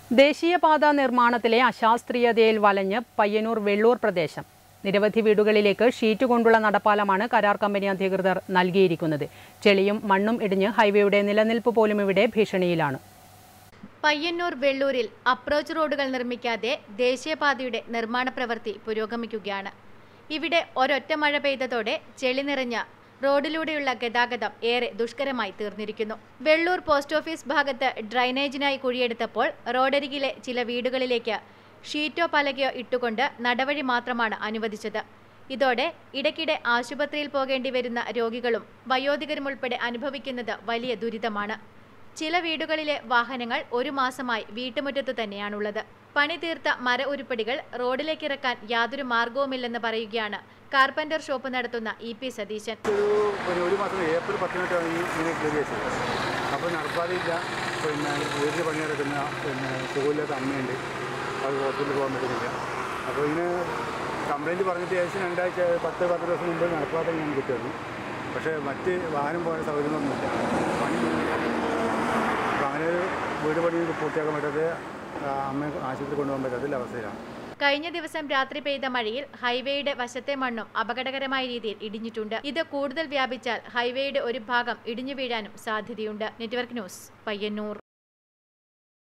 ദേശീയപാത നിർമ്മാണത്തിലെ അശാസ്ത്രീയതയിൽ വലഞ്ഞ് പയ്യന്നൂർ വെള്ളൂർ പ്രദേശം നിരവധി വീടുകളിലേക്ക് ഷീറ്റ് കൊണ്ടുള്ള നടപ്പാലമാണ് കരാർ കമ്പനി അധികൃതർ നൽകിയിരിക്കുന്നത് ചെളിയും മണ്ണും ഇടിഞ്ഞ് ഹൈവേയുടെ നിലനിൽപ്പ് പോലും ഇവിടെ ഭീഷണിയിലാണ് പയ്യന്നൂർ വെള്ളൂരിൽ അപ്രോച്ച് റോഡുകൾ നിർമ്മിക്കാതെ ദേശീയപാതയുടെ നിർമ്മാണ പ്രവൃത്തി പുരോഗമിക്കുകയാണ് ഇവിടെ ഒരൊറ്റ മഴ പെയ്തതോടെ ചെളി നിറഞ്ഞ റോഡിലൂടെയുള്ള ഗതാഗതം ഏറെ ദുഷ്കരമായി തീർന്നിരിക്കുന്നു വെള്ളൂർ പോസ്റ്റ് ഓഫീസ് ഭാഗത്ത് ഡ്രൈനേജിനായി കുഴിയെടുത്തപ്പോൾ റോഡരികിലെ ചില വീടുകളിലേക്ക് ഷീറ്റോ പലകയോ ഇട്ടുകൊണ്ട് നടവഴി മാത്രമാണ് അനുവദിച്ചത് ഇതോടെ ഇടയ്ക്കിടെ ആശുപത്രിയിൽ പോകേണ്ടി വരുന്ന രോഗികളും വയോധികരും ഉൾപ്പെടെ അനുഭവിക്കുന്നത് വലിയ ദുരിതമാണ് ചില വീടുകളിലെ വാഹനങ്ങൾ ഒരു മാസമായി വീട്ടുമുറ്റത്തു തന്നെയാണുള്ളത് പണി തീർത്ത മര ഉരുപ്പടികൾ റോഡിലേക്ക് ഇറക്കാൻ യാതൊരു മാർഗവുമില്ലെന്ന് പറയുകയാണ് കാർപ്പന്റർ ഷോപ്പ് നടത്തുന്ന ഇ പി സതീശൻ ഒരു ഒരു ഒരു മാസം ഏപ്രിൽ പത്തിനൊക്കെയാണ് ഈ ഇങ്ങനെ കയറി വെച്ചത് അപ്പോൾ നടപ്പാതില്ല പിന്നെ വീട്ടിൽ പണിയെടുക്കുന്ന പിന്നെ സുഖമില്ലാത്ത അമ്മയുണ്ട് അത് ഹോസ്പിറ്റലിൽ പോകാൻ പറ്റുന്നില്ല അപ്പോൾ ഇതിന് കംപ്ലയിൻറ്റ് പറഞ്ഞിട്ട് ഏകദേശം രണ്ടാഴ്ച പത്ത് പത്ത് ദിവസം മുമ്പ് നടപ്പാതെ ഞാൻ കിട്ടുമായിരുന്നു പക്ഷേ മറ്റ് വാഹനം പോകാൻ സൗകര്യമൊന്നുമില്ല പണി അപ്പോൾ അങ്ങനെ ഒരു വീട് പണി പൂർത്തിയാക്കാൻ പറ്റാതെ ആ, അമ്മയെ ആശുപത്രി കൊണ്ടുപോകാൻ പറ്റാത്ത അവസ്ഥയിലാണ് കഴിഞ്ഞ ദിവസം രാത്രി പെയ്ത മഴയിൽ ഹൈവേയുടെ വശത്തെ മണ്ണും അപകടകരമായ രീതിയിൽ ഇടിഞ്ഞിട്ടുണ്ട് ഇത് കൂടുതൽ വ്യാപിച്ചാൽ ഹൈവേയുടെ ഒരു ഭാഗം ഇടിഞ്ഞു വീഴാനും സാധ്യതയുണ്ട് നെറ്റ്വർക്ക് ന്യൂസ് പയ്യന്നൂർ